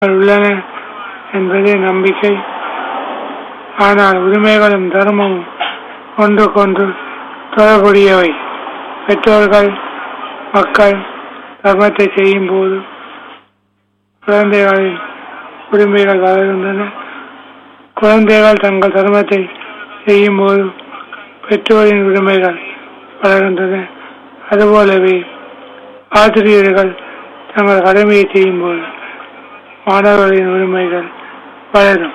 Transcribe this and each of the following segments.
உள்ளன என்பதே நம்பிக்கை ஆனால் உரிமைகளும் தர்மமும் ஒன்றுக்கொன்று தொடர்புடையவை பெற்றோர்கள் மக்கள் தர்மத்தை செய்யும் போது குழந்தைகளின் உரிமைகள் வளர்கின்றன குழந்தைகள் தங்கள் தர்மத்தை செய்யும் போது பெற்றோரின் உரிமைகள் வளர்கின்றன அதுபோலவே ஆசிரியர்கள் தங்கள் கடமையை செய்யும் போது மாணவர்களின் உரிமைகள் வளரும்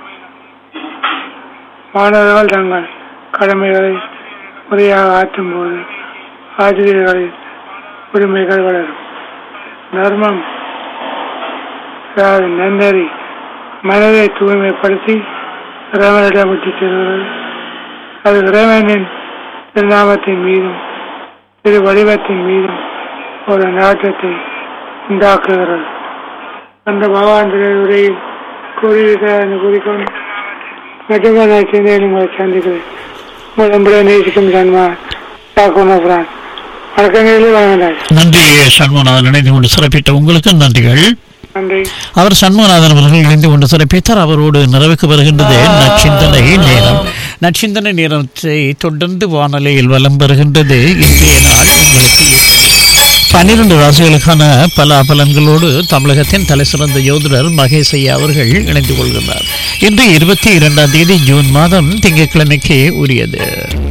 மாணவர்கள் தங்கள் கடமைகளை முறையாக ஆற்றும் போது ஆசிரியர்களின் உரிமைகள் வளரும் தர்மம் அதாவது நன்னறி மனதை தூய்மைப்படுத்தி இறைவனிடம் விட்டுச் செல்கிறது அது இறைவனின் திருநாமத்தின் மீதும் திரு வடிவத்தின் மீதும் ஒரு நாட்டத்தை உண்டாக்குகிறது அந்த பகவான் உரையில் கூறியிருக்கிறார் என்று கூறிக்கொண்டு மட்டுமே நான் சிந்தையில் உங்களை சந்திக்கிறேன் உங்கள் நம்முடைய நேசிக்கும் சன்மா தாக்குனோபுரான் வணக்கங்களில் வழங்கினார் நன்றி சண்முகநாதன் இணைந்து கொண்டு சிறப்பித்த உங்களுக்கு நன்றிகள் நன்றி அவர் சண்முகநாதன் அவர்கள் இணைந்து கொண்டு சிறப்பித்தார் அவரோடு நிறைவுக்கு வருகின்றது நச்சிந்தனை நேரம் நச்சிந்தனை நேரத்தை தொடர்ந்து வானொலியில் வலம் பெறுகின்றது இன்றைய நாள் உங்களுக்கு பன்னிரண்டு ராசிகளுக்கான பல பலன்களோடு தமிழகத்தின் தலைசிறந்த யோதிடர் மகேஷ் ஐயா அவர்கள் இணைந்து கொள்கின்றார் இன்று இருபத்தி இரண்டாம் தேதி ஜூன் மாதம் திங்கட்கிழமைக்கு உரியது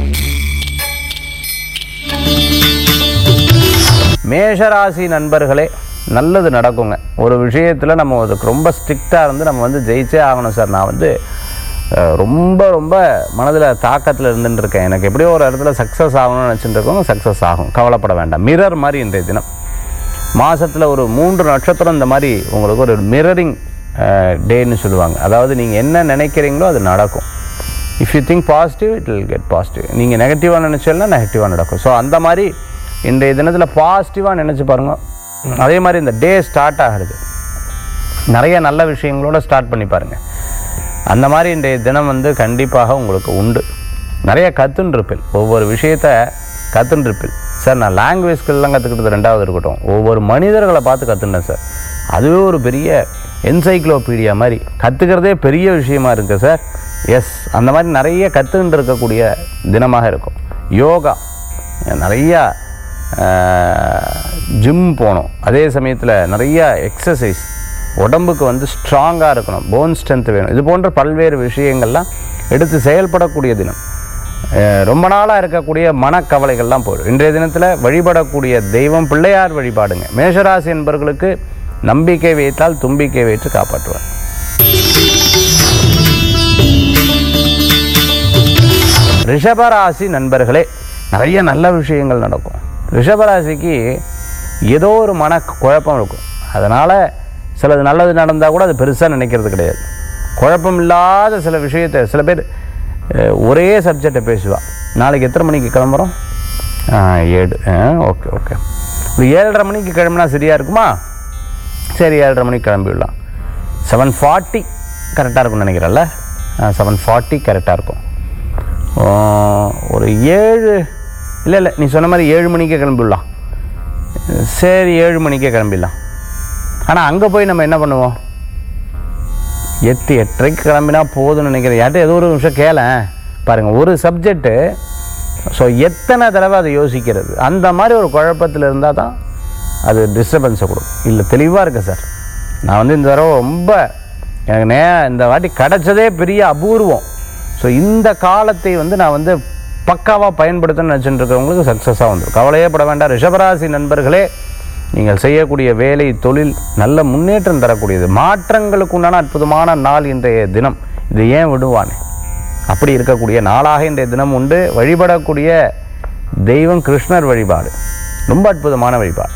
மேஷராசி நண்பர்களே நல்லது நடக்குங்க ஒரு விஷயத்தில் நம்ம அதுக்கு ரொம்ப ஸ்ட்ரிக்டாக இருந்து நம்ம வந்து ஜெயிச்சே ஆகணும் சார் நான் வந்து அஹ், ரொம்ப ரொம்ப மனதில் தாக்கத்தில் இருந்துட்டு இருக்கேன் எனக்கு எப்படியோ ஒரு இடத்துல சக்ஸஸ் ஆகணும்னு நினச்சிட்டு இருக்கோங்க சக்ஸஸ் ஆகும் கவலைப்பட வேண்டாம் மிரர் மாதிரி இன்றைய தினம் மாதத்தில் ஒரு மூன்று நட்சத்திரம் இந்த மாதிரி உங்களுக்கு ஒரு மிரரிங் டேன்னு சொல்லுவாங்க அதாவது நீங்கள் என்ன நினைக்கிறீங்களோ அது நடக்கும் if you think positive it will get positive நீங்கள் நெகட்டிவாக நினச்சாலும் நெகட்டிவாக நடக்கும் ஸோ அந்த மாதிரி இன்றைய தினத்தில் பாசிட்டிவாக நினச்சி பாருங்க அதே மாதிரி இந்த டே ஸ்டார்ட் ஆகிறது நிறைய நல்ல விஷயங்களோட ஸ்டார்ட் பண்ணி பாருங்க அந்த மாதிரி இன்றைய தினம் வந்து கண்டிப்பாக உங்களுக்கு உண்டு நிறைய கற்றுன்ருப்பில் ஒவ்வொரு விஷயத்த கற்றுன்ருப்பில் சார் நான் லாங்குவேஜ் ஸ்கில்லாம் கற்றுக்கிட்டது ரெண்டாவது இருக்கட்டும் ஒவ்வொரு மனிதர்களை பார்த்து கற்றுனேன் சார் அதுவே ஒரு பெரிய என்சைக்ளோபீடியா மாதிரி கற்றுக்கிறதே பெரிய விஷயமா இருக்கு சார் எஸ் அந்த மாதிரி நிறைய கற்றுன்னு இருக்கக்கூடிய தினமாக இருக்கும் யோகா நிறையா ஜிம் போகணும் அதே சமயத்தில் நிறைய எக்ஸசைஸ் உடம்புக்கு வந்து ஸ்ட்ராங்காக இருக்கணும் போன் ஸ்ட்ரென்த் வேணும் இது போன்ற பல்வேறு விஷயங்கள்லாம் எடுத்து செயல்படக்கூடிய தினம் அஹ் ரொம்ப நாளாக இருக்கக்கூடிய மனக்கவலைகள்லாம் போயிடும் இன்றைய தினத்தில் வழிபடக்கூடிய தெய்வம் பிள்ளையார் வழிபாடுங்க மேஷராசி என்பவர்களுக்கு நம்பிக்கை வைத்தால் தும்பிக்கை வைத்து காப்பாற்றுவார் ரிஷபராசி நண்பர்களே நிறைய நல்ல விஷயங்கள் நடக்கும் ரிஷபராசிக்கு ஏதோ ஒரு மன குழப்பம் இருக்கும் அதனால் சிலது நல்லது நடந்தால் கூட அது பெருசாக நினைக்கிறது கிடையாது குழப்பம் இல்லாத சில விஷயத்தை சில பேர் அஹ், ஒரே சப்ஜெக்டை பேசுவா நாளைக்கு எத்தனை மணிக்கு கிளம்புறோம் ஆ, ஏழு ஓகே ஓகே ஒரு ஏழரை மணிக்கு கிளம்புனா சரியாக இருக்குமா சரி ஏழரை மணிக்கு கிளம்பிடலாம் செவன் ஃபார்ட்டி கரெக்டாக இருக்கும்னு நினைக்கிறேன்ல செவன் ஃபார்ட்டி கரெக்டாக இருக்கும் ஆ, ஒரு ஏழு இல்லை இல்லை நீ சொன்ன மாதிரி ஏழு மணிக்கே கிளம்பிடலாம் சரி ஏழு மணிக்கே கிளம்பிடலாம் ஆனால் அங்கே போய் நம்ம என்ன பண்ணுவோம் எட்டு எட்டரைக்கு கிளம்பினா போதும்னு நினைக்கிறேன் யார்கிட்ட ஏதோ ஒரு நிமிஷம் கேளேன் பாருங்கள் ஒரு சப்ஜெக்ட்டு ஸோ எத்தனை தடவை அதை யோசிக்கிறது அந்த மாதிரி ஒரு குழப்பத்தில் இருந்தால் தான் அது டிஸ்டர்பன்ஸை கொடுக்கும் இல்லை தெளிவாக இருக்கு சார் நான் வந்து இந்த தடவை ரொம்ப எனக்கு நே இந்த வாட்டி கிடைச்சதே பெரிய அபூர்வம் ஸோ இந்த காலத்தை வந்து நான் வந்து பக்காவாக பயன்படுத்தணும்னு நினச்சிட்டு இருக்கிறவங்களுக்கு சக்ஸஸாக வந்துடும் கவலையே பட வேண்டாம் ரிஷபராசி நண்பர்களே நீங்கள் செய்யக்கூடிய வேலை தொழில் நல்ல முன்னேற்றம் தரக்கூடியது மாற்றங்களுக்கு உண்டான அற்புதமான நாள் இன்றைய தினம் இது ஏன் விடுவானே அப்படி இருக்கக்கூடிய நாளாக இன்றைய தினம் உண்டு வழிபடக்கூடிய தெய்வம் கிருஷ்ணர் வழிபாடு ரொம்ப அற்புதமான வழிபாடு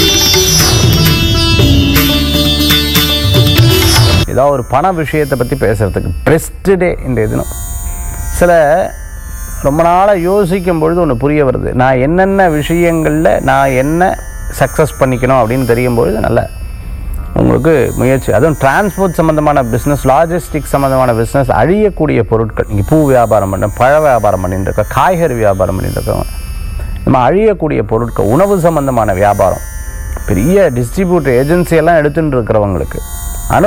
ஏதாவது ஒரு பண விஷயத்தை பற்றி பேசுகிறதுக்கு பெஸ்ட் டே இன்றைய தினம் சில ரொம்ப நாளாக யோசிக்கும் பொழுது ஒன்று புரிய வருது நான் என்னென்ன விஷயங்களில் நான் என்ன சக்ஸஸ் பண்ணிக்கணும் அப்படின்னு தெரியும் பொழுது நல்ல உங்களுக்கு முயற்சி அதுவும் டிரான்ஸ்போர்ட் சம்மந்தமான பிஸ்னஸ் லாஜிஸ்டிக் சம்மந்தமான பிஸ்னஸ் அழியக்கூடிய பொருட்கள் இங்கே பூ வியாபாரம் பண்ண பழ வியாபாரம் பண்ணிட்டு இருக்க காய்கறி வியாபாரம் பண்ணிட்டு இருக்கவங்க நம்ம அழியக்கூடிய பொருட்கள் உணவு சம்பந்தமான வியாபாரம் பெரிய டிஸ்ட்ரிபியூட்டர் ஏஜென்சி எல்லாம் எடுத்துட்டு இருக்கிறவங்களுக்கு